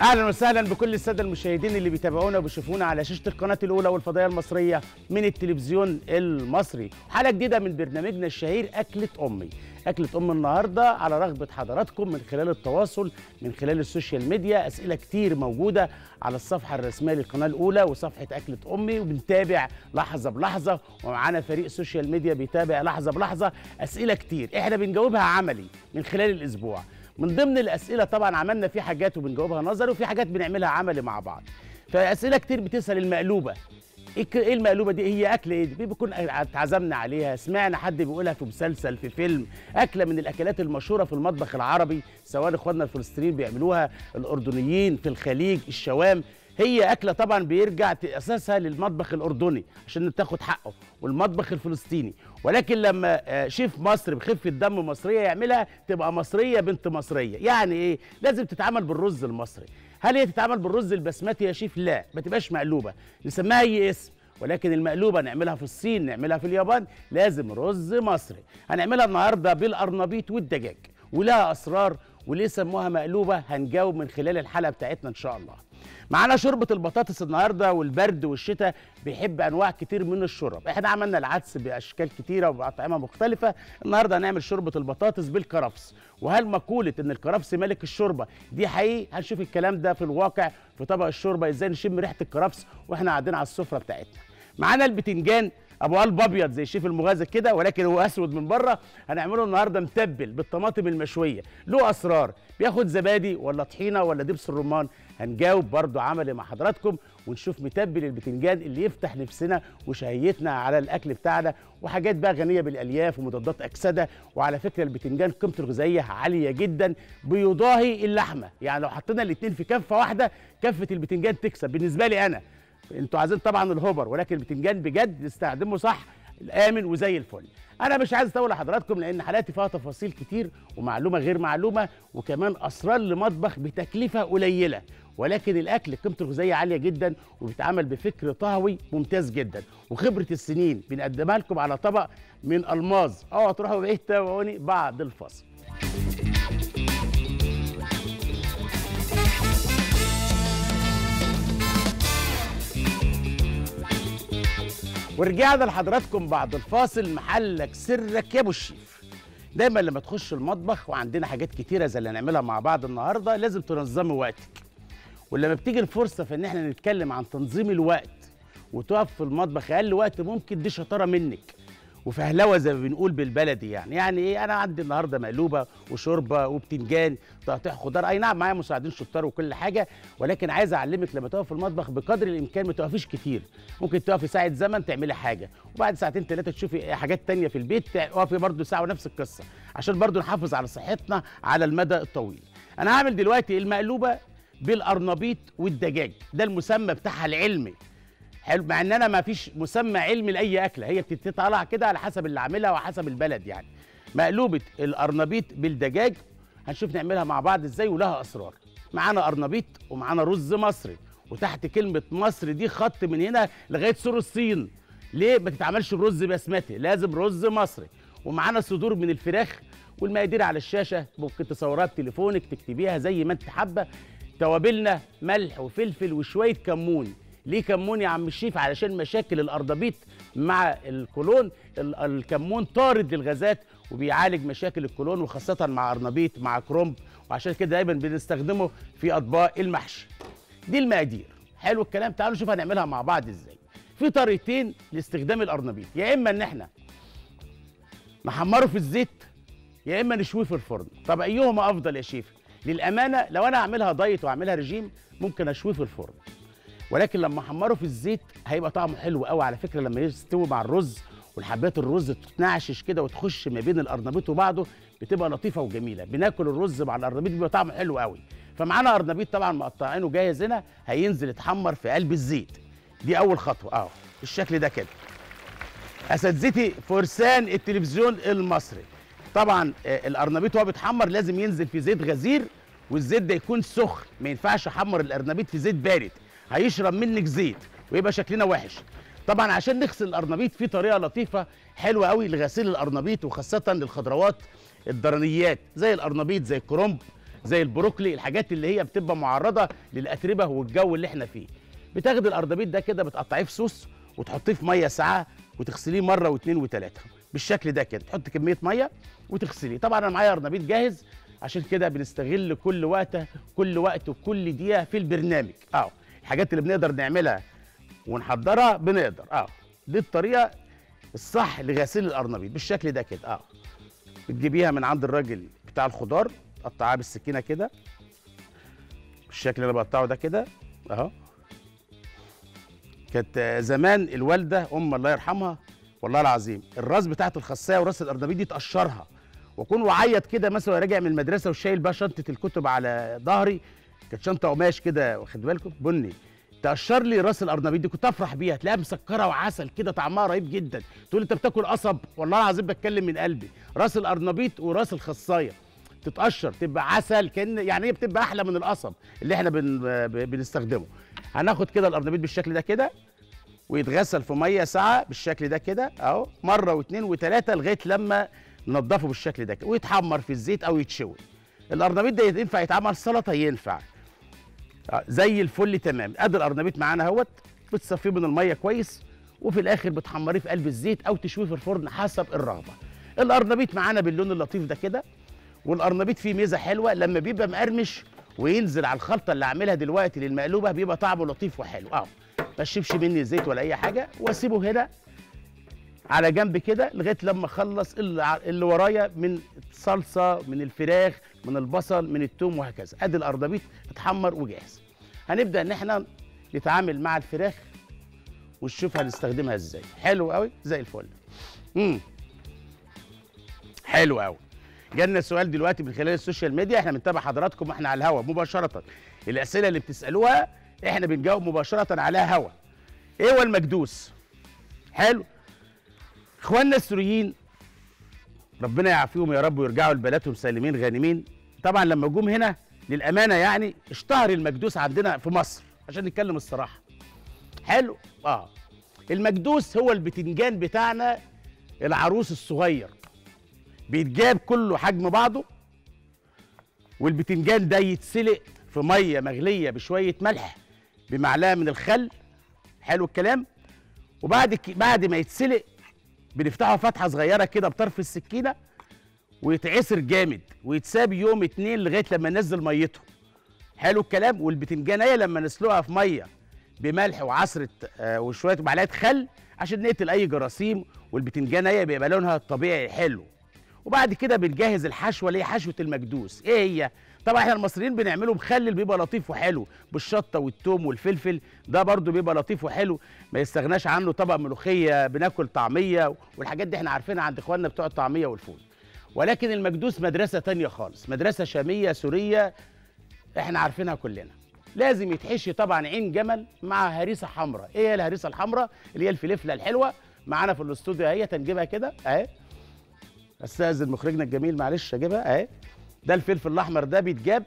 اهلا وسهلا بكل الساده المشاهدين اللي بيتابعونا وبيشوفونا على شاشه القناه الاولى والفضائيه المصريه من التلفزيون المصري حلقه جديده من برنامجنا الشهير اكله امي اكله ام النهارده على رغبه حضراتكم من خلال التواصل من خلال السوشيال ميديا اسئله كتير موجوده على الصفحه الرسميه للقناه الاولى وصفحه اكله امي وبنتابع لحظه بلحظه ومعانا فريق سوشيال ميديا بيتابع لحظه بلحظه اسئله كتير احنا بنجاوبها عملي من خلال الاسبوع من ضمن الاسئله طبعا عملنا في حاجات وبنجاوبها نظري وفي حاجات بنعملها عملي مع بعض فاسئله كتير بتسال المقلوبه ايه ك- إيه المقلوبه دي هي اكله ايه دي بيكون اتعزمنا عليها سمعنا حد بيقولها في مسلسل في فيلم اكله من الاكلات المشهوره في المطبخ العربي سواء اخواننا الفلسطينيين بيعملوها الاردنيين في الخليج الشوام هي اكله طبعا بيرجع ت- اساسها للمطبخ الاردني عشان تاخد حقه والمطبخ الفلسطيني ولكن لما آه، شيف مصر بخفه دم مصريه يعملها تبقى مصريه بنت مصريه يعني ايه لازم تتعمل بالرز المصري هل هي تتعمل بالرز البسمتي يا شيف لا ما تبقاش مقلوبه نسميها اي اسم ولكن المقلوبه نعملها في الصين نعملها في اليابان لازم رز مصري هنعملها النهارده بالقرنبيط والدجاج ولها اسرار وليه سموها مقلوبه هنجاوب من خلال الحلقه بتاعتنا ان شاء الله معانا شوربه البطاطس النهارده والبرد والشتاء بيحب انواع كتير من الشرب احنا عملنا العدس باشكال كتيره وباطعمه مختلفه النهارده هنعمل شوربه البطاطس بالكرفس وهل مقوله ان الكرفس ملك الشوربه دي حقيقي هنشوف الكلام ده في الواقع في طبق الشوربه ازاي نشم ريحه الكرفس واحنا قاعدين على السفره بتاعتنا معانا البتنجان ابو قلب ابيض زي الشيف المغازي كده ولكن هو اسود من بره هنعمله النهارده متبل بالطماطم المشويه له اسرار بياخد زبادي ولا طحينه ولا دبس الرمان هنجاوب برضو عملي مع حضراتكم ونشوف متبل البتنجان اللي يفتح نفسنا وشهيتنا على الاكل بتاعنا وحاجات بقى غنيه بالالياف ومضادات اكسده وعلى فكره البتنجان قيمته الغذائيه عاليه جدا بيضاهي اللحمه يعني لو حطينا الاثنين في كفه واحده كفه البتنجان تكسب بالنسبه لي انا انتوا عايزين طبعا الهوبر ولكن البتنجان بجد نستخدمه صح الامن وزي الفل انا مش عايز اطول حضراتكم لان حلقاتي فيها تفاصيل كتير ومعلومه غير معلومه وكمان اسرار لمطبخ بتكلفه قليله ولكن الاكل قيمته الغذائيه عاليه جدا وبيتعمل بفكر طهوي ممتاز جدا وخبره السنين بنقدمها لكم على طبق من الماظ اوعوا تروحوا بعيد تابعوني بعد الفصل ورجعنا لحضراتكم بعد الفاصل محلك سرك يا ابو الشيف دايما لما تخش المطبخ وعندنا حاجات كتيره زي اللي هنعملها مع بعض النهارده لازم تنظمي وقتك ولما بتيجي الفرصه في ان احنا نتكلم عن تنظيم الوقت وتقف في المطبخ اقل وقت ممكن دي شطاره منك وفهلوه زي ما بنقول بالبلدي يعني يعني ايه انا عندي النهارده مقلوبه وشوربه وبتنجان تقطيع خضار اي نعم معايا مساعدين شطار وكل حاجه ولكن عايز اعلمك لما تقف في المطبخ بقدر الامكان ما تقفيش كتير ممكن تقفي ساعه زمن تعملي حاجه وبعد ساعتين ثلاثه تشوفي حاجات تانية في البيت تقفي برده ساعه ونفس القصه عشان برده نحافظ على صحتنا على المدى الطويل انا هعمل دلوقتي المقلوبه بالقرنبيط والدجاج ده المسمى بتاعها العلمي حلو مع ان انا ما فيش مسمى علمي لاي اكله هي بتطلع كده على حسب اللي عاملها وحسب البلد يعني مقلوبه القرنبيط بالدجاج هنشوف نعملها مع بعض ازاي ولها اسرار معانا قرنبيط ومعانا رز مصري وتحت كلمه مصر دي خط من هنا لغايه سور الصين ليه ما تتعملش برز بسمتي لازم رز مصري ومعانا صدور من الفراخ والمقادير على الشاشه ممكن تصورها بتليفونك تكتبيها زي ما انت حابه توابلنا ملح وفلفل وشويه كمون ليه كمون يا عم الشيف علشان مشاكل الارضبيط مع الكولون ال- الكمون طارد للغازات وبيعالج مشاكل الكولون وخاصه مع ارنبيط مع كرومب وعشان كده دايما بنستخدمه في اطباق المحشي دي المقادير حلو الكلام تعالوا نشوف هنعملها مع بعض ازاي في طريقتين لاستخدام الارنبيط يا اما ان احنا نحمره في الزيت يا اما نشويه في الفرن طب ايهما افضل يا شيف للامانه لو انا هعملها دايت واعملها رجيم ممكن اشويه في الفرن ولكن لما احمره في الزيت هيبقى طعمه حلو قوي على فكره لما يستوي مع الرز والحبات الرز تتنعشش كده وتخش ما بين القرنبيط وبعضه بتبقى لطيفه وجميله بناكل الرز مع القرنبيط بيبقى طعمه حلو قوي فمعانا قرنبيط طبعا مقطعينه جاهز هنا هينزل يتحمر في قلب الزيت دي اول خطوه اهو بالشكل ده كده اساتذتي فرسان التلفزيون المصري طبعا آه، القرنبيط وهو بيتحمر لازم ينزل في زيت غزير والزيت ده يكون سخن ما ينفعش احمر القرنبيط في زيت بارد هيشرب منك زيت ويبقى شكلنا وحش طبعا عشان نغسل القرنبيط في طريقه لطيفه حلوه قوي لغسيل القرنبيط وخاصه للخضروات الضرنيات زي القرنبيط زي الكرنب زي البروكلي الحاجات اللي هي بتبقى معرضه للاتربه والجو اللي احنا فيه بتاخد الارضبيط ده كده بتقطعيه في صوص وتحطيه في ميه ساعه وتغسليه مره واثنين وثلاثه بالشكل ده كده تحط كميه ميه وتغسليه طبعا انا معايا ارنبيط جاهز عشان كده بنستغل كل وقت كل وقت وكل دقيقه في البرنامج اه الحاجات اللي بنقدر نعملها ونحضرها بنقدر اه دي الطريقه الصح لغسيل الارنبيط بالشكل ده كده اه بتجيبيها من عند الراجل بتاع الخضار تقطعها بالسكينه كده بالشكل اللي انا بقطعه ده كده اهو كانت زمان الوالده ام الله يرحمها والله العظيم الراس بتاعت الخصايه وراس الارنبيط دي تقشرها واكون وعيط كده مثلا راجع من المدرسه وشايل بقى شنطه الكتب على ظهري كانت شنطه قماش كده واخد بالكم بني تقشر لي راس الارنبيط دي كنت افرح بيها تلاقيها مسكره وعسل كده طعمها رهيب جدا تقول انت بتاكل قصب والله العظيم بتكلم من قلبي راس الارنبيط وراس الخصايه تتقشر تبقى عسل كان يعني هي بتبقى احلى من القصب اللي احنا بن... بنستخدمه هناخد كده الارنبيط بالشكل ده كده ويتغسل في ميه ساعه بالشكل ده كده اهو مره واثنين وثلاثه لغايه لما ننضفه بالشكل ده كده ويتحمر في الزيت او يتشوي الارنبيط ده ينفع يتعمل سلطه ينفع آه، زي الفل تمام ادي الارنبيط معانا اهوت بتصفيه من الميه كويس وفي الاخر بتحمريه في قلب الزيت او تشويه في الفرن حسب الرغبه الارنبيط معانا باللون اللطيف ده كده والارنبيط فيه ميزه حلوه لما بيبقى مقرمش وينزل على الخلطه اللي عاملها دلوقتي للمقلوبه بيبقى طعمه لطيف وحلو اه ما تشيبش مني زيت ولا اي حاجه واسيبه هنا على جنب كده لغايه لما اخلص اللي, ع- اللي ورايا من الصلصه من الفراخ من البصل من التوم وهكذا ادي الارنبيط اتحمر وجاهز هنبدا ان احنا نتعامل مع الفراخ ونشوف هنستخدمها ازاي حلو قوي زي الفل امم حلو قوي جالنا سؤال دلوقتي من خلال السوشيال ميديا احنا بنتابع حضراتكم واحنا على الهوا مباشره الاسئله اللي بتسالوها احنا بنجاوب مباشره على هوا ايه هو المكدوس حلو اخواننا السوريين ربنا يعافيهم يا رب ويرجعوا لبلادهم سالمين غانمين طبعا لما جم هنا للامانه يعني اشتهر المكدوس عندنا في مصر عشان نتكلم الصراحه حلو اه المكدوس هو البتنجان بتاعنا العروس الصغير بيتجاب كله حجم بعضه والبتنجان ده يتسلق في ميه مغليه بشويه ملح بمعلقه من الخل حلو الكلام وبعد ك... بعد ما يتسلق بنفتحه فتحه صغيره كده بطرف السكينه ويتعصر جامد ويتساب يوم اتنين لغايه لما ننزل ميته حلو الكلام والبتنجانيه لما نسلقها في ميه بملح وعصره آه وشويه معلقه خل عشان نقتل اي جراثيم والبتنجانيه بيبقى لونها الطبيعي حلو وبعد كده بنجهز الحشوه اللي هي حشوه المكدوس ايه هي طبعا احنا المصريين بنعمله مخلل بيبقى لطيف وحلو بالشطه والثوم والفلفل ده برضو بيبقى لطيف وحلو ما يستغناش عنه طبق ملوخيه بناكل طعميه والحاجات دي احنا عارفينها عند اخواننا بتوع الطعميه والفول ولكن المكدوس مدرسه تانية خالص مدرسه شاميه سوريه احنا عارفينها كلنا لازم يتحشي طبعا عين جمل مع هريسه حمراء ايه هي الهريسه الحمراء اللي هي الفلفله الحلوه معانا في الاستوديو اهي تنجيبها كده اهي استاذن مخرجنا الجميل معلش اجيبها اهي ده الفلفل الاحمر ده بيتجاب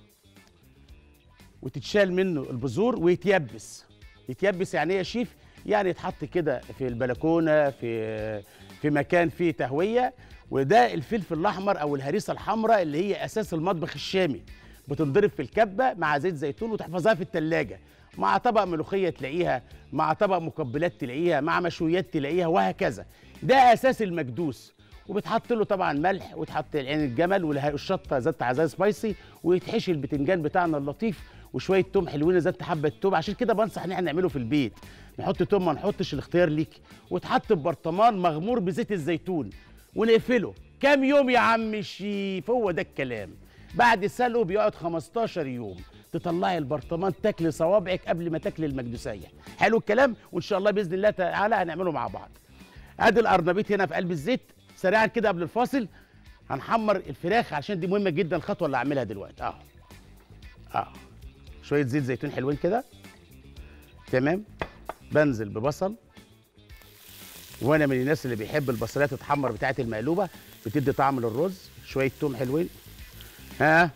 وتتشال منه البذور ويتيبس يتيبس يعني ايه يا شيف يعني يتحط كده في البلكونه في في مكان فيه تهويه وده الفلفل الاحمر او الهريسه الحمراء اللي هي اساس المطبخ الشامي بتنضرب في الكبه مع زيت زيتون وتحفظها في التلاجة مع طبق ملوخيه تلاقيها مع طبق مقبلات تلاقيها مع مشويات تلاقيها وهكذا ده اساس المكدوس وبتحط له طبعا ملح وتحط عين الجمل والشطه ذات عزاز سبايسي ويتحشي البتنجان بتاعنا اللطيف وشويه توم حلوين ذات حبه توم عشان كده بنصح ان احنا نعمله في البيت نحط توم ما نحطش الاختيار ليك وتحط في برطمان مغمور بزيت الزيتون ونقفله كام يوم يا عم الشيف هو ده الكلام بعد سلقه بيقعد 15 يوم تطلعي البرطمان تاكلي صوابعك قبل ما تاكلي المكدوسيه حلو الكلام وان شاء الله باذن الله تعالى هنعمله مع بعض ادي القرنبيط هنا في قلب الزيت سريعا كده قبل الفاصل هنحمر الفراخ عشان دي مهمه جدا الخطوه اللي هعملها دلوقتي اه اه شويه زيت زيتون حلوين كده تمام بنزل ببصل وانا من الناس اللي بيحب البصلات تتحمر بتاعه المقلوبه بتدي طعم للرز شويه توم حلوين ها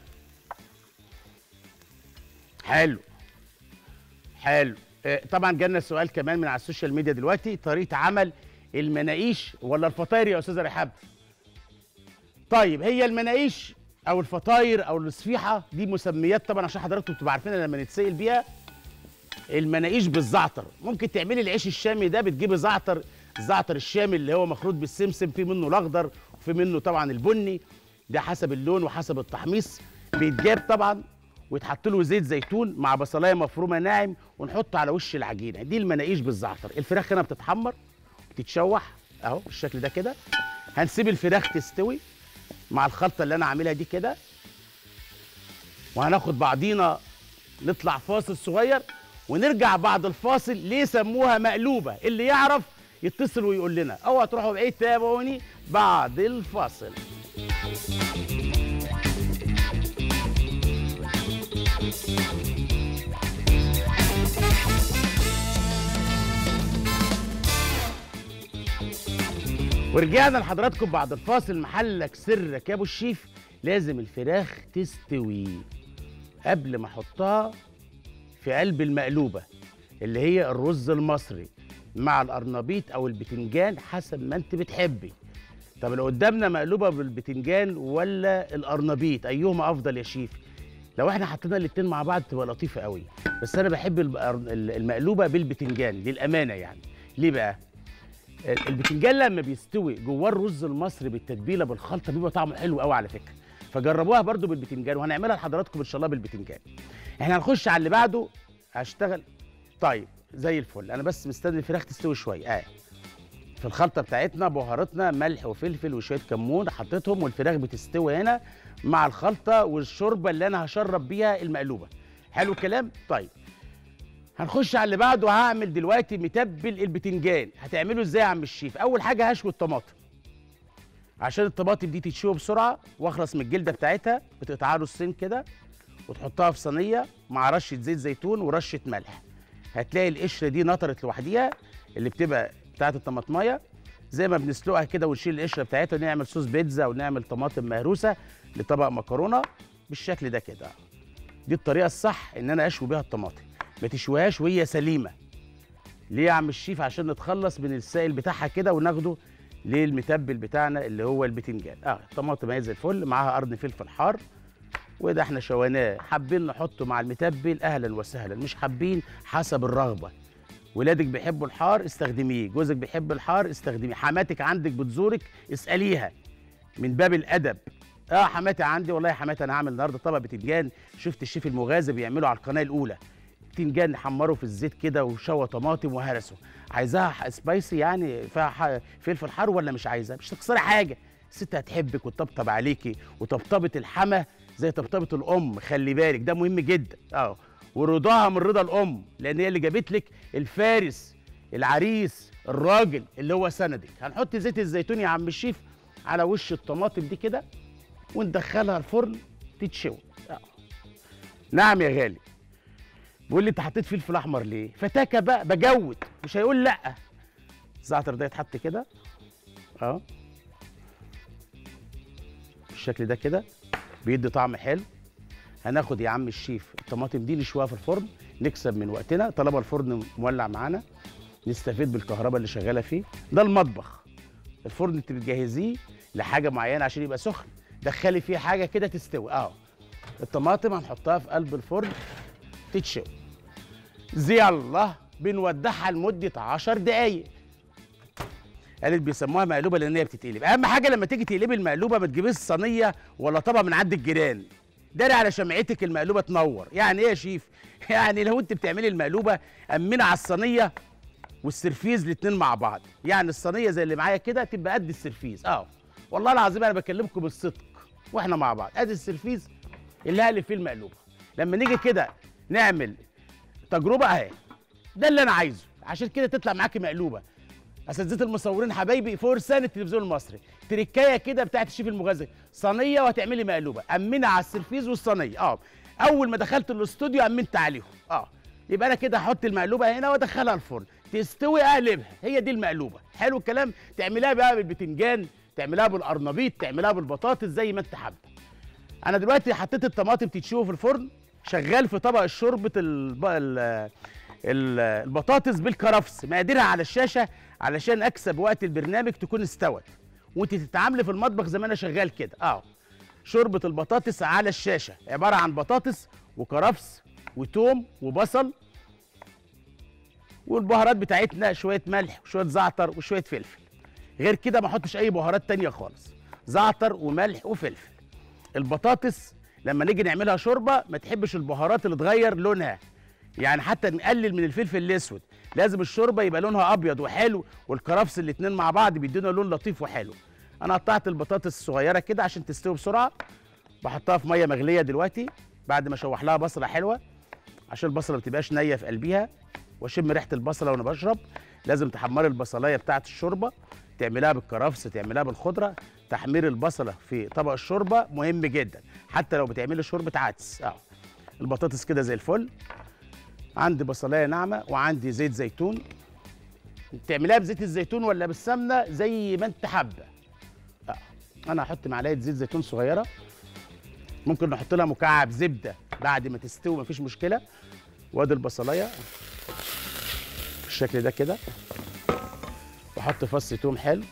حلو حلو آه، طبعا جالنا سؤال كمان من على السوشيال ميديا دلوقتي طريقه عمل المناقيش ولا الفطاير يا استاذه رحاب طيب هي المناقيش او الفطاير او الصفيحه دي مسميات طبعا عشان حضراتكم تبقوا عارفين لما نتسال بيها المناقيش بالزعتر ممكن تعملي العيش الشامي ده بتجيبي زعتر الزعتر الشامي اللي هو مخلوط بالسمسم في منه الاخضر وفي منه طبعا البني ده حسب اللون وحسب التحميص بيتجاب طبعا ويتحط له زيت زيتون مع بصلايه مفرومه ناعم ونحطه على وش العجينه دي المناقيش بالزعتر الفراخ هنا بتتحمر بتتشوح اهو بالشكل ده كده هنسيب الفراخ تستوي مع الخلطه اللي انا عاملها دي كده وهناخد بعضينا نطلع فاصل صغير ونرجع بعد الفاصل ليه سموها مقلوبه اللي يعرف يتصل ويقول لنا اوعى تروحوا بعيد تابعوني بعد الفاصل ورجعنا لحضراتكم بعد الفاصل محلك سرك يا ابو الشيف لازم الفراخ تستوي قبل ما احطها في قلب المقلوبه اللي هي الرز المصري مع القرنبيط او البتنجان حسب ما انت بتحبي طب لو قدامنا مقلوبه بالبتنجان ولا القرنبيط ايهما افضل يا شيف لو احنا حطينا الاتنين مع بعض تبقى لطيفه قوي بس انا بحب البقر- المقلوبه بالبتنجان للامانه يعني ليه بقى البتنجان لما بيستوي جواه الرز المصري بالتتبيله بالخلطه بيبقى طعمه حلو قوي على فكره فجربوها برضو بالبتنجان وهنعملها لحضراتكم ان شاء الله بالبتنجان احنا هنخش على اللي بعده هشتغل طيب زي الفل انا بس مستني الفراخ تستوي شويه اه في الخلطه بتاعتنا بهاراتنا ملح وفلفل وشويه كمون حطيتهم والفراخ بتستوي هنا مع الخلطه والشوربه اللي انا هشرب بيها المقلوبه حلو الكلام طيب هنخش على اللي بعده هعمل دلوقتي متبل البتنجان هتعمله ازاي يا عم الشيف اول حاجه هشوي الطماطم عشان الطماطم دي تتشوي بسرعه واخلص من الجلده بتاعتها بتقطعها نصين كده وتحطها في صينيه مع رشه زيت زيتون ورشه ملح هتلاقي القشره دي نطرت لوحديها اللي بتبقى بتاعت الطماطمايه زي ما بنسلقها كده ونشيل القشره بتاعتها ونعمل صوص بيتزا ونعمل طماطم مهروسه لطبق مكرونه بالشكل ده كده دي الطريقه الصح ان انا اشوي بيها الطماطم ما تشويهاش وهي سليمه ليه يا عم الشيف عشان نتخلص من السائل بتاعها كده وناخده للمتبل بتاعنا اللي هو البتنجان اه الطماطم اهي زي الفل معاها قرن فلفل حار وده احنا شويناه حابين نحطه مع المتبل اهلا وسهلا مش حابين حسب الرغبه ولادك بيحبوا الحار استخدميه جوزك بيحب الحار استخدميه حماتك عندك بتزورك اساليها من باب الادب اه حماتي عندي والله يا حماتي انا هعمل النهارده طبق بتنجان شفت الشيف المغازي بيعمله على القناه الاولى بتنجان نحمره في الزيت كده وشوى طماطم وهرسه عايزاها ح- سبايسي يعني فيها ح- فلفل حار ولا مش عايزاه مش تخسري حاجه الست هتحبك وتطبطب عليكي وطبطبه الحما زي طبطبه الام خلي بالك ده مهم جدا اه ورضاها من رضا الام لان هي اللي جابت لك الفارس العريس الراجل اللي هو سندك هنحط زيت الزيتون يا عم الشيف على وش الطماطم دي كده وندخلها الفرن تتشوي آه. نعم يا غالي بيقول لي انت حطيت فلفل احمر ليه فتاكه بقى بجود مش هيقول لا الزعتر ده يتحط كده اه بالشكل ده كده بيدي طعم حلو هناخد يا عم الشيف الطماطم دي نشويها في الفرن نكسب من وقتنا طالما الفرن مولع معانا نستفيد بالكهرباء اللي شغاله فيه ده المطبخ الفرن انت بتجهزيه لحاجه معينه عشان يبقى سخن دخلي فيه حاجه كده تستوي اه الطماطم هنحطها في قلب الفرن تتشوي زي الله بنودعها لمده 10 دقايق قالت بيسموها مقلوبه لان هي بتتقلب اهم حاجه لما تيجي تقلبي المقلوبه ما تجيبيش صينيه ولا طبق من عند الجيران داري على شمعتك المقلوبه تنور يعني ايه يا شيف يعني لو انت بتعملي المقلوبه امنه على الصينيه والسرفيز الاتنين مع بعض يعني الصينيه زي اللي معايا كده تبقى قد السرفيز اه والله العظيم انا بكلمكم بالصدق واحنا مع بعض ادي السرفيز اللي هقلب فيه المقلوبه لما نيجي كده نعمل تجربه اهي ده اللي انا عايزه عشان كده تطلع معاكي مقلوبه اساتذه المصورين حبايبي فرسان التلفزيون المصري تركايه كده بتاعت الشيف المغازي صينيه وهتعملي مقلوبه امنه على السرفيز والصينيه اه اول ما دخلت الاستوديو امنت عليهم اه يبقى انا كده هحط المقلوبه هنا وادخلها الفرن تستوي اقلبها هي دي المقلوبه حلو الكلام تعملها بقى بالبتنجان تعملها بالقرنبيط تعملها بالبطاطس زي ما انت حابه انا دلوقتي حطيت الطماطم تتشوي في الفرن شغال في طبق شوربه الب... ال... ال- البطاطس بالكرفس مقاديرها على الشاشه علشان اكسب وقت البرنامج تكون استوت وانت تتعاملي في المطبخ زي ما انا شغال كده اه شوربه البطاطس على الشاشه عباره عن بطاطس وكرفس وتوم وبصل والبهارات بتاعتنا شويه ملح وشويه زعتر وشويه فلفل غير كده ما احطش اي بهارات تانية خالص زعتر وملح وفلفل البطاطس لما نيجي نعملها شوربه ما تحبش البهارات اللي تغير لونها يعني حتى نقلل من الفلفل الاسود لازم الشوربه يبقى لونها ابيض وحلو والكرفس الاتنين مع بعض بيدونا لون لطيف وحلو انا قطعت البطاطس الصغيره كده عشان تستوي بسرعه بحطها في ميه مغليه دلوقتي بعد ما اشوح لها بصله حلوه عشان البصله ما تبقاش نيه في قلبيها واشم ريحه البصله وانا بشرب لازم تحمري البصلايه بتاعه الشوربه تعملها بالكرفس تعملها بالخضره تحمير البصله في طبق الشوربه مهم جدا حتى لو بتعملي شوربه عدس اه البطاطس كده زي الفل عندي بصلايه ناعمه وعندي زيت زيتون تعملها بزيت الزيتون ولا بالسمنه زي ما انت حابه آه. انا هحط معلقه زيت زيتون صغيره ممكن نحط لها مكعب زبده بعد ما تستوي مفيش مشكله وادي البصلايه بالشكل ده كده واحط فص توم حلو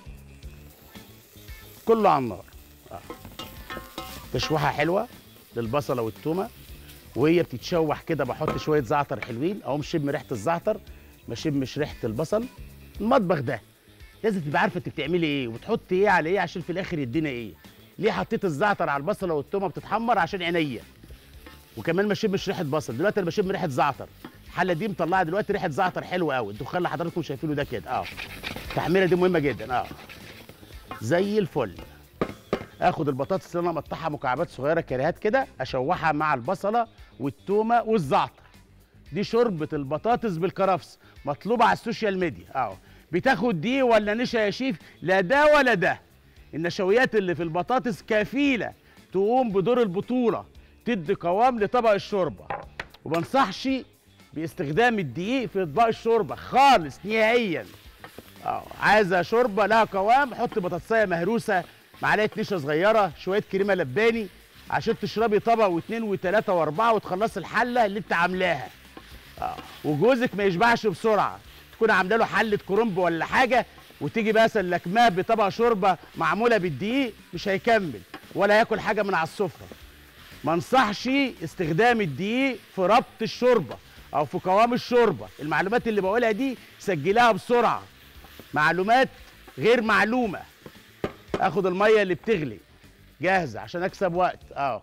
كله على النار آه. تشويحه حلوه للبصله والتومه وهي بتتشوح كده بحط شويه زعتر حلوين اقوم شم ريحه الزعتر ما شمش ريحه البصل المطبخ ده لازم تبقى عارفه انت بتعملي ايه وتحطي ايه على ايه عشان في الاخر يدينا ايه ليه حطيت الزعتر على البصله والتومه بتتحمر عشان عينيا وكمان ما شمش ريحه بصل دلوقتي انا بشم ريحه زعتر الحله دي مطلعه دلوقتي ريحه زعتر حلوه قوي الدخان اللي حضراتكم شايفينه ده كده اه التحميره دي مهمه جدا اه زي الفل اخد البطاطس اللي انا مقطعها مكعبات صغيره كريهات كده اشوحها مع البصله والتومه والزعتر دي شوربه البطاطس بالكرفس مطلوبه على السوشيال ميديا اه بتاخد دي ولا نشا يا شيف لا ده ولا ده النشويات اللي في البطاطس كفيله تقوم بدور البطوله تدي قوام لطبق الشوربه وبنصحش باستخدام الدقيق في اطباق الشوربه خالص نهائيا اه عايزه شوربه لها قوام حط بطاطسايه مهروسه معلقه نشا صغيره شويه كريمه لباني عشان تشربي طبق واثنين وثلاثه واربعه وتخلصي الحله اللي انت عاملاها اه وجوزك ما يشبعش بسرعه تكون عامله له حله كرنب ولا حاجه وتيجي بقى سلكماه بطبق شوربه معموله بالدقيق مش هيكمل ولا ياكل حاجه من على السفره ما انصحش استخدام الدقيق في ربط الشوربه او في قوام الشوربه المعلومات اللي بقولها دي سجلها بسرعه معلومات غير معلومه اخد الميه اللي بتغلي جاهزه عشان اكسب وقت اه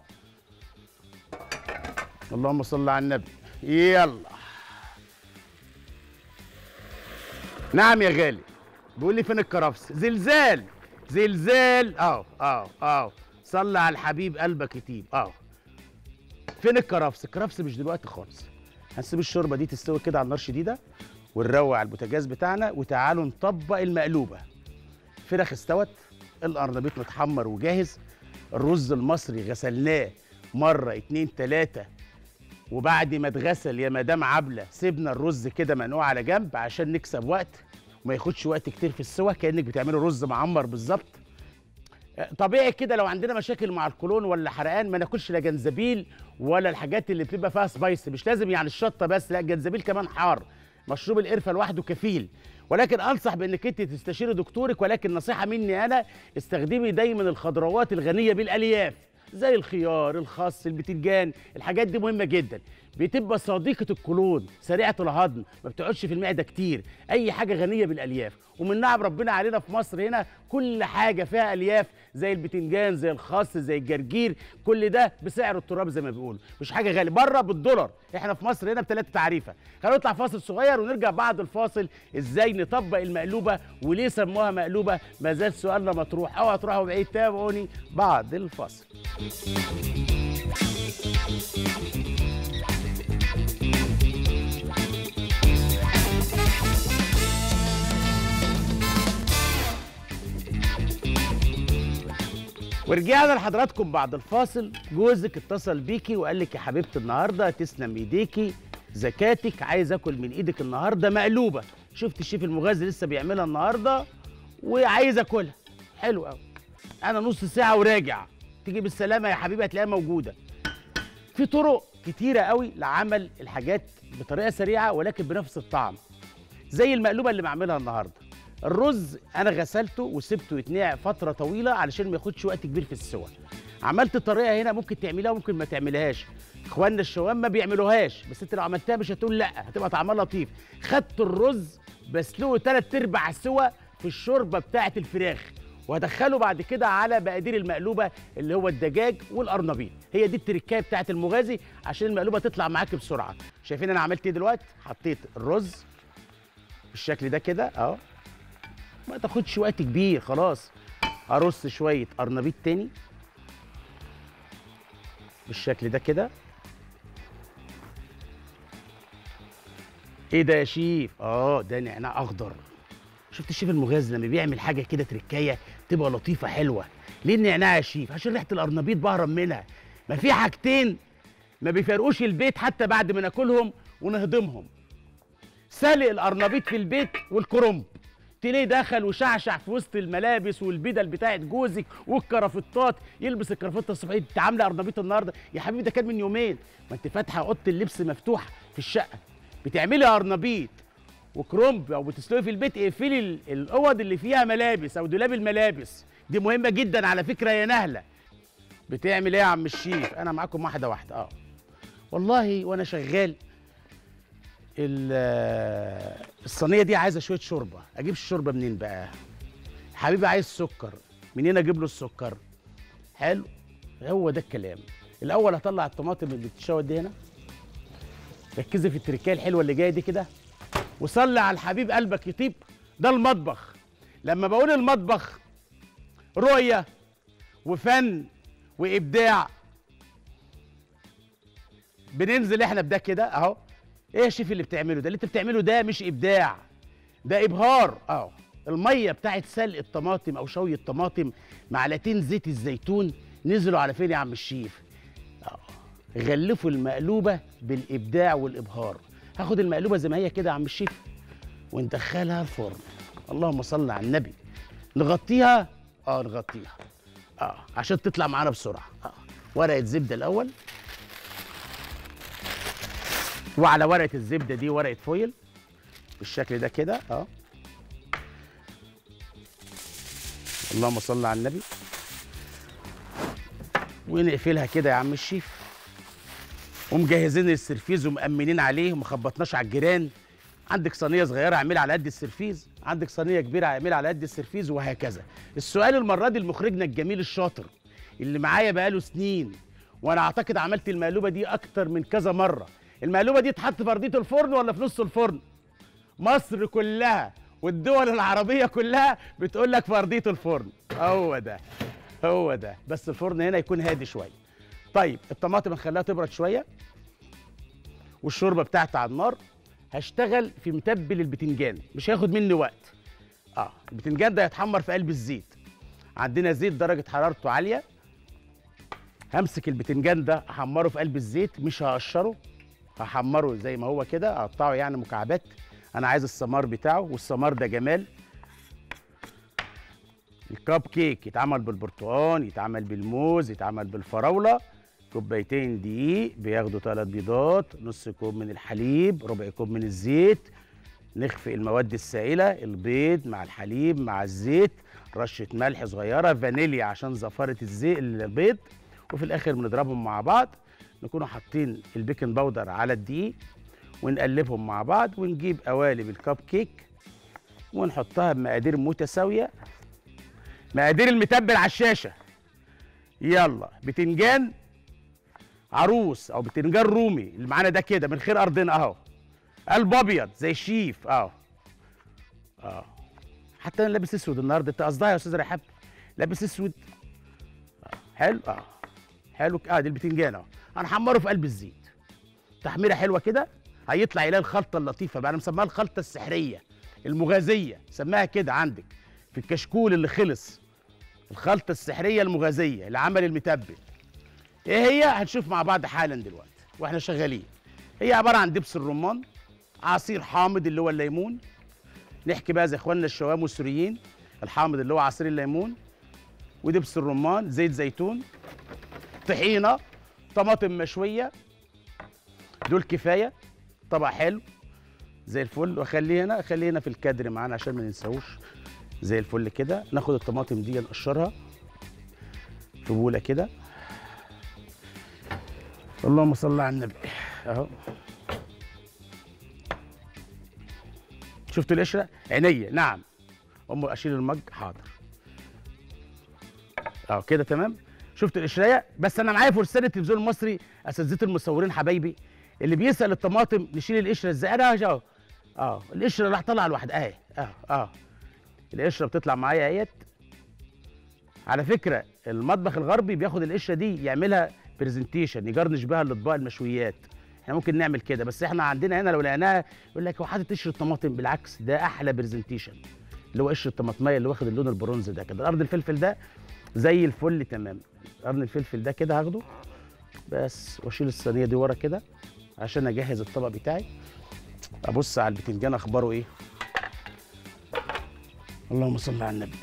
اللهم صل على النبي يلا نعم يا غالي بيقول لي فين الكرفس زلزال زلزال اه اه اه صلي على الحبيب قلبك يطيب اه فين الكرفس الكرفس مش دلوقتي خالص هنسيب الشوربه دي تستوي كده على نار شديده ونروق على البوتاجاز بتاعنا وتعالوا نطبق المقلوبه فراخ استوت القرنبيط متحمر وجاهز الرز المصري غسلناه مره اتنين تلاته وبعد ما اتغسل يا مدام عبله سيبنا الرز كده منقوع على جنب عشان نكسب وقت وما ياخدش وقت كتير في السوا كانك بتعملي رز معمر بالظبط طبيعي كده لو عندنا مشاكل مع القولون ولا حرقان ما ناكلش لا جنزبيل ولا الحاجات اللي بتبقى فيها سبايس مش لازم يعني الشطه بس لا الجنزبيل كمان حار مشروب القرفه لوحده كفيل ولكن انصح بانك انت تستشيري دكتورك ولكن نصيحه مني انا استخدمي دايما الخضروات الغنيه بالالياف زي الخيار الخس البتنجان الحاجات دي مهمه جدا بتبقى صديقه القولون سريعه الهضم ما بتقعدش في المعده كتير اي حاجه غنيه بالالياف ومن نعم ربنا علينا في مصر هنا كل حاجه فيها الياف زي البتنجان زي الخس زي الجرجير كل ده بسعر التراب زي ما بيقولوا مش حاجه غاليه بره بالدولار احنا في مصر هنا بثلاثه تعريفه خلينا نطلع فاصل صغير ونرجع بعد الفاصل ازاي نطبق المقلوبه وليه سموها مقلوبه ما زال سؤالنا مطروح اوعى تروحوا بعيد تابعوني بعد الفاصل ورجعنا لحضراتكم بعد الفاصل جوزك اتصل بيكي وقال لك يا حبيبتي النهارده تسلم ايديكي زكاتك عايز اكل من ايدك النهارده مقلوبه شفت الشيف المغازي لسه بيعملها النهارده وعايز اكلها حلو قوي انا نص ساعه وراجع تيجي بالسلامه يا حبيبي هتلاقيها موجوده في طرق كتيره قوي لعمل الحاجات بطريقه سريعه ولكن بنفس الطعم زي المقلوبه اللي بعملها النهارده الرز انا غسلته وسبته يتنقع فتره طويله علشان ما ياخدش وقت كبير في السوى عملت طريقه هنا ممكن تعملها وممكن ما تعملهاش اخواننا الشوام ما بيعملوهاش بس انت لو عملتها مش هتقول لا هتبقى طعمها لطيف خدت الرز بسلقه تلات ارباع سوا في الشوربه بتاعه الفراخ وهدخله بعد كده على مقادير المقلوبه اللي هو الدجاج والقرنبيط هي دي التركايه بتاعه المغازي عشان المقلوبه تطلع معاك بسرعه شايفين انا عملت ايه دلوقتي حطيت الرز بالشكل ده كده اهو ما تاخدش وقت كبير خلاص ارص شويه قرنبيط تاني بالشكل ده كده ايه ده يا شيف اه ده نعناع اخضر شفت الشيف المغاز لما بيعمل حاجه كده تركايه تبقى لطيفه حلوه ليه النعناع يا شيف عشان ريحه القرنبيط بهرب منها ما في حاجتين ما بيفرقوش البيت حتى بعد ما ناكلهم ونهضمهم سلق القرنبيط في البيت والكرنب تلاقيه دخل وشعشع في وسط الملابس والبدل بتاعت جوزك والكرافتات يلبس الكرافته الصبح انت عامله قرنبيط النهارده يا حبيبي ده كان من يومين ما انت فاتحه اوضه اللبس مفتوحه في الشقه بتعملي قرنبيط وكرنب او بتسلقي في البيت اقفلي ال- الاوض اللي فيها ملابس او دولاب الملابس دي مهمه جدا على فكره يا نهله بتعمل ايه يا عم الشيف انا معاكم واحده واحده اه والله وانا شغال ال- الصينيه دي عايزه شويه شوربه اجيب الشوربه منين بقى حبيبي عايز سكر منين اجيب له السكر حلو هو ده الكلام الاول هطلع الطماطم اللي بتتشوى دي هنا ركزي في التركيه الحلوه اللي جايه دي كده وصلي على الحبيب قلبك يطيب ده المطبخ لما بقول المطبخ رؤيه وفن وابداع بننزل احنا بده كده اهو ايه يا شيف اللي بتعمله ده اللي انت بتعمله ده مش ابداع ده ابهار اهو الميه بتاعت سلق الطماطم او شوي الطماطم معلقتين زيت الزيتون نزلوا على فين يا عم الشيف اه غلفوا المقلوبه بالابداع والابهار هاخد المقلوبه زي ما هي كده يا عم الشيف وندخلها الفرن اللهم صل على النبي نغطيها اه نغطيها اه عشان تطلع معانا بسرعه اه ورقه زبده الاول وعلى ورقه الزبده دي ورقه فويل بالشكل ده كده اه اللهم صل على النبي ونقفلها كده يا عم الشيف ومجهزين السرفيز ومأمنين عليه وما خبطناش على الجيران عندك صينيه صغيره اعملها على قد السرفيز عندك صينيه كبيره اعملها على قد السرفيز وهكذا السؤال المره دي لمخرجنا الجميل الشاطر اللي معايا بقاله سنين وانا اعتقد عملت المقلوبه دي اكتر من كذا مره المقلوبه دي تحط في ارضيه الفرن ولا في نص الفرن مصر كلها والدول العربيه كلها بتقول لك في ارضيه الفرن هو ده هو ده بس الفرن هنا يكون هادي شويه طيب الطماطم نخليها تبرد شويه والشوربه بتاعتي على النار هشتغل في متبل البتنجان مش هياخد مني وقت اه البتنجان ده هيتحمر في قلب الزيت عندنا زيت درجه حرارته عاليه همسك البتنجان ده احمره في قلب الزيت مش هقشره هحمره زي ما هو كده اقطعه يعني مكعبات انا عايز السمار بتاعه والسمار ده جمال الكاب كيك يتعمل بالبرتقال يتعمل بالموز يتعمل بالفراوله كوبايتين دقيق بياخدوا ثلاث بيضات نص كوب من الحليب ربع كوب من الزيت نخفق المواد السائله البيض مع الحليب مع الزيت رشه ملح صغيره فانيليا عشان زفاره الزيت البيض وفي الاخر بنضربهم مع بعض نكونوا حاطين البيكنج باودر على الدقيق ونقلبهم مع بعض ونجيب قوالب الكب كيك ونحطها بمقادير متساويه مقادير المتبل على الشاشه يلا بتنجان عروس او بتنجان رومي اللي معانا ده كده من خير ارضنا اهو قلب ابيض زي الشيف اهو اه حتى انا لابس اسود النهارده انت قصدها يا استاذ رحاب لابس اسود آه. حلو اه حلو اه دي البتنجان اهو هنحمره في قلب الزيت تحميره حلوه كده هيطلع يلاقي الخلطه اللطيفه بقى انا مسميها الخلطه السحريه المغازيه سماها كده عندك في الكشكول اللي خلص الخلطه السحريه المغازيه اللي عمل المتبل ايه هي هنشوف مع بعض حالا دلوقتي واحنا شغالين هي عباره عن دبس الرمان عصير حامض اللي هو الليمون نحكي بقى زي اخواننا الشوام والسوريين الحامض اللي هو عصير الليمون ودبس الرمان زيت زيتون طحينه طماطم مشويه دول كفايه طبق حلو زي الفل واخليه هنا اخليه هنا في الكادر معانا عشان ما ننساهوش زي الفل كده ناخد الطماطم دي نقشرها في بوله كده اللهم صل على النبي اهو شفتوا القشره عينيا نعم ام اشيل المج حاضر اه كده تمام شفت القشريه بس انا معايا فرسان التلفزيون المصري اساتذه المصورين حبايبي اللي بيسال الطماطم نشيل القشره ازاي انا اهو اه القشره راح طالعه لوحدها اهي اه اه القشره بتطلع معايا اهيت على فكره المطبخ الغربي بياخد القشره دي يعملها برزنتيشن يجرنش بيها الاطباق المشويات احنا ممكن نعمل كده بس احنا عندنا هنا لو لقيناها يقول لك هو حاطط قشره طماطم بالعكس ده احلى برزنتيشن اللي هو قشره الطماطميه اللي واخد اللون البرونز ده كده ارض الفلفل ده زي الفل تمام قرن الفلفل ده كده هاخده بس واشيل الصينيه دي ورا كده عشان اجهز الطبق بتاعي ابص على البتنجان اخباره ايه اللهم صل على النبي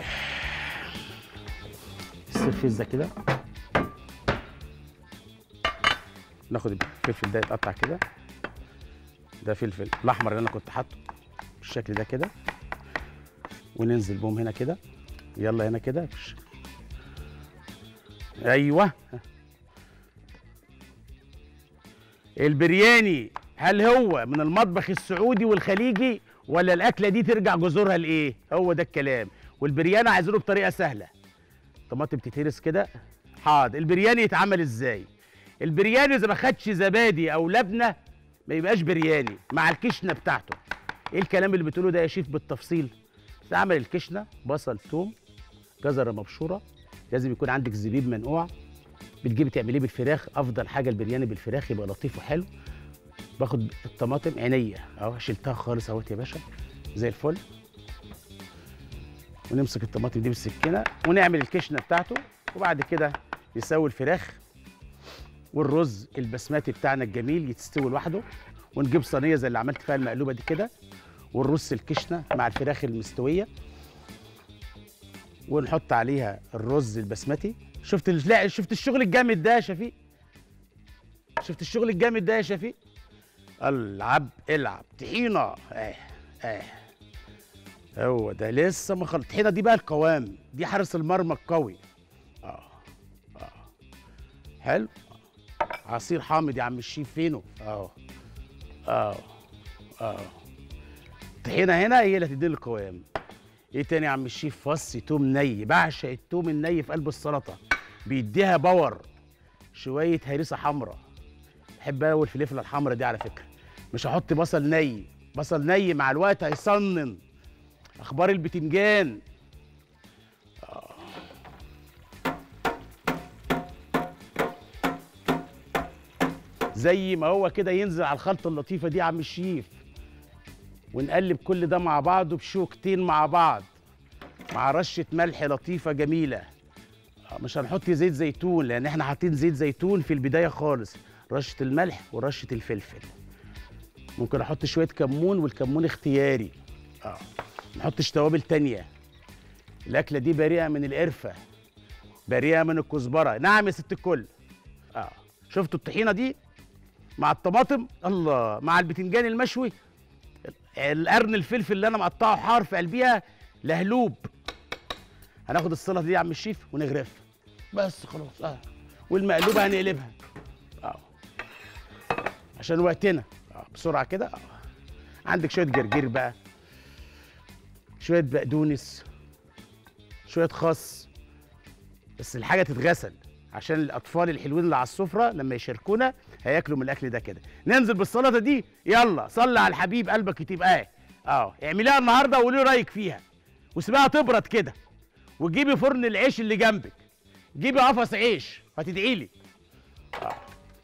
السرفيس ده كده ناخد الفلفل ده يتقطع كده ده فلفل الاحمر اللي انا كنت حاطه بالشكل ده كده وننزل بهم هنا كده يلا هنا كده ايوه البرياني هل هو من المطبخ السعودي والخليجي ولا الاكله دي ترجع جذورها لايه هو ده الكلام والبرياني عايزينه بطريقه سهله طماطم تتهرس كده حاضر البرياني يتعمل ازاي البرياني اذا ما خدش زبادي او لبنه ما يبقاش برياني مع الكشنه بتاعته ايه الكلام اللي بتقوله ده يا شيف بالتفصيل تعمل الكشنه بصل ثوم جزره مبشوره لازم يكون عندك زبيب منقوع بتجيبي تعمليه بالفراخ افضل حاجه البرياني بالفراخ يبقى لطيف وحلو باخد الطماطم عينيا اهو شلتها خالص اهوت يا باشا زي الفل ونمسك الطماطم دي بالسكينه ونعمل الكشنه بتاعته وبعد كده نسوي الفراخ والرز البسماتي بتاعنا الجميل يتستوي لوحده ونجيب صينيه زي اللي عملت فيها المقلوبه دي كده ونرص الكشنه مع الفراخ المستويه ونحط عليها الرز البسمتي شفت لا شفت الشغل الجامد ده يا شفيق شفت الشغل الجامد ده يا شفيق العب العب طحينه اه اه هو ده لسه ما خلص الطحينه دي بقى القوام دي حارس المرمى القوي اه اه حلو عصير حامض يا عم الشيف فينه اه اه اه الطحينه هنا هي اللي هتديني القوام ايه تاني يا عم الشيف فص توم ني بعشق التوم الني في قلب السلطه بيديها باور شويه هريسه حمراء بحب قوي الفلفله الحمراء دي على فكره مش هحط بصل ني بصل ني مع الوقت هيصنن اخبار البتنجان آه. زي ما هو كده ينزل على الخلطه اللطيفه دي يا عم الشيف ونقلب كل ده مع بعضه بشوكتين مع بعض مع رشه ملح لطيفه جميله مش هنحط زيت زيتون لان احنا حاطين زيت زيتون في البدايه خالص رشه الملح ورشه الفلفل ممكن احط شويه كمون والكمون اختياري اه ما نحطش توابل تانية الاكله دي بريئه من القرفه بريئه من الكزبره نعم يا ست الكل اه شفتوا الطحينه دي مع الطماطم الله مع البتنجان المشوي القرن الفلفل اللي انا مقطعه حار في قلبيها لهلوب هناخد السلطه دي يا عم الشيف ونغرفها بس خلاص اه والمقلوبه هنقلبها اه عشان وقتنا اه بسرعه كده اه عندك شويه جرجير بقى شويه بقدونس شويه خس بس الحاجه تتغسل عشان الاطفال الحلوين اللي على السفره لما يشاركونا هياكلوا من الاكل ده كده ننزل بالسلطه دي يلا صلي على الحبيب قلبك يطيب اه اه اعمليها النهارده وقولي رايك فيها وسيبها تبرد كده وجيبي فرن العيش اللي جنبك جيبي قفص عيش هتدعي لي آه.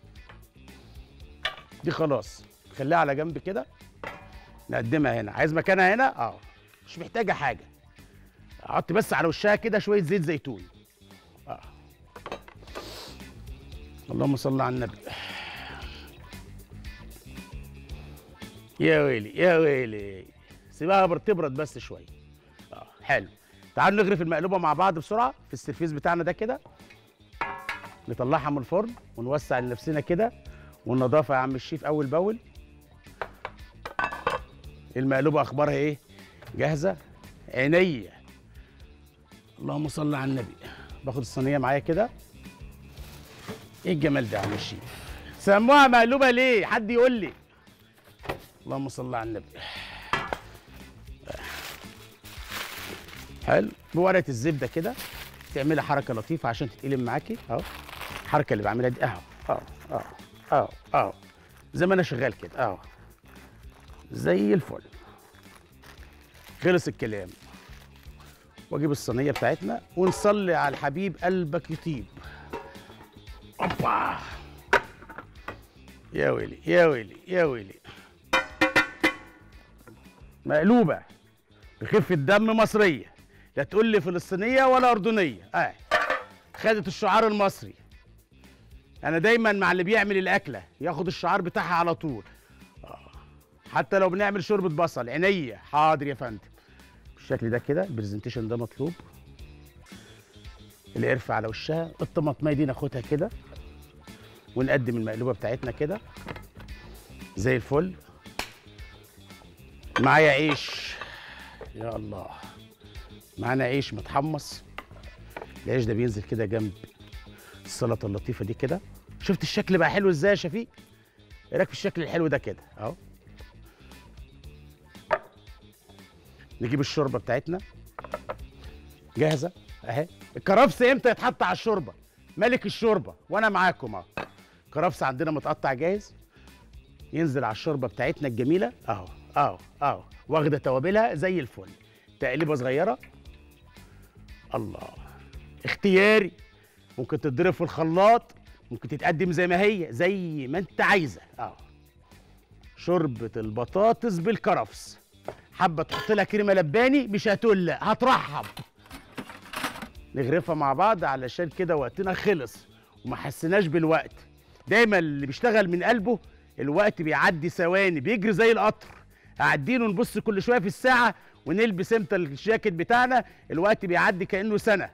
دي خلاص خليها على جنب كده نقدمها هنا عايز مكانها هنا اه مش محتاجه حاجه احط بس على وشها كده شويه زيت زيتون اه اللهم صل على النبي يا ويلي يا ويلي سيبها تبرد بس شويه اه حلو تعالوا نغرف المقلوبه مع بعض بسرعه في السرفيس بتاعنا ده كده نطلعها من الفرن ونوسع لنفسنا كده والنظافه يا عم الشيف اول باول المقلوبه اخبارها ايه جاهزه عينيا اللهم صل على النبي باخد الصينيه معايا كده ايه الجمال ده يا عم الشيف سموها مقلوبه ليه حد يقول لي اللهم صل على النبي حلو بورقه الزبده كده تعملي حركه لطيفه عشان تتقلم معاكي اهو الحركه اللي بعملها دي اهو اهو اهو اهو اهو زي ما انا شغال كده اهو زي الفل خلص الكلام واجيب الصينيه بتاعتنا ونصلي على الحبيب قلبك يطيب اوبا يا ويلي يا ويلي يا ويلي مقلوبه بخفه دم مصريه لا تقول لي فلسطينيه ولا اردنيه اه خدت الشعار المصري انا دايما مع اللي بيعمل الاكله ياخد الشعار بتاعها على طول آه. حتى لو بنعمل شوربه بصل عينيا حاضر يا فندم بالشكل ده كده البرزنتيشن ده مطلوب القرفه على وشها الطماطميه دي ناخدها كده ونقدم المقلوبه بتاعتنا كده زي الفل معايا عيش يا الله معانا عيش متحمص العيش ده بينزل كده جنب السلطه اللطيفه دي كده شفت الشكل بقى حلو ازاي يا شفيق ايه رايك في الشكل الحلو ده كده اهو نجيب الشوربه بتاعتنا جاهزه اهي الكرفس امتى يتحط على الشوربه ملك الشوربه وانا معاكم اهو الكرفس عندنا متقطع جاهز ينزل على الشوربه بتاعتنا الجميله اهو اهو اهو واخده توابلها زي الفل تقليبه صغيره الله اختياري ممكن تتضرب في الخلاط ممكن تتقدم زي ما هي زي ما انت عايزه اه شوربه البطاطس بالكرفس حابه تحط لها كريمه لباني مش هتقول لا هترحب نغرفها مع بعض علشان كده وقتنا خلص وما حسيناش بالوقت دايما اللي بيشتغل من قلبه الوقت بيعدي ثواني بيجري زي القطر قاعدين ونبص كل شويه في الساعه ونلبس امتى الجاكيت بتاعنا الوقت بيعدي كانه سنه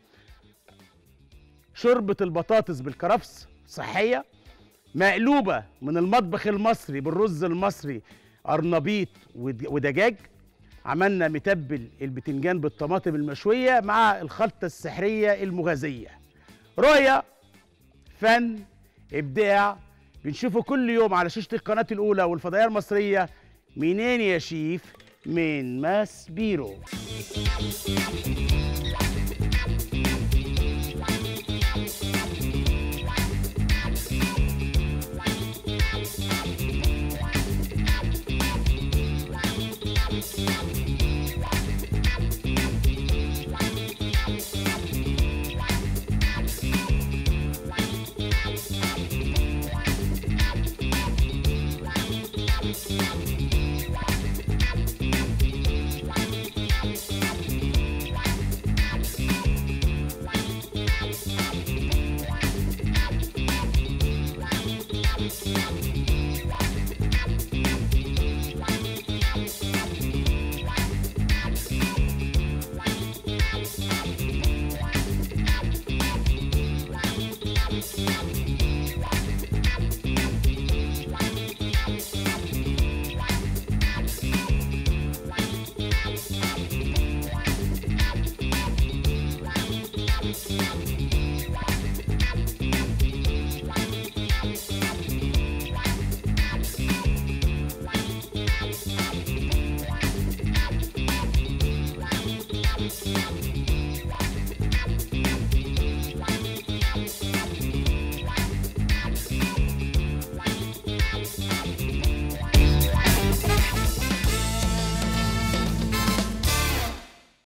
شوربه البطاطس بالكرفس صحيه مقلوبه من المطبخ المصري بالرز المصري قرنبيط ود- ودجاج عملنا متبل البتنجان بالطماطم المشويه مع الخلطه السحريه المغازيه رؤيه فن ابداع بنشوفه كل يوم على شاشه القناه الاولى والفضائيه المصريه منين يا شيف من ماس بيرو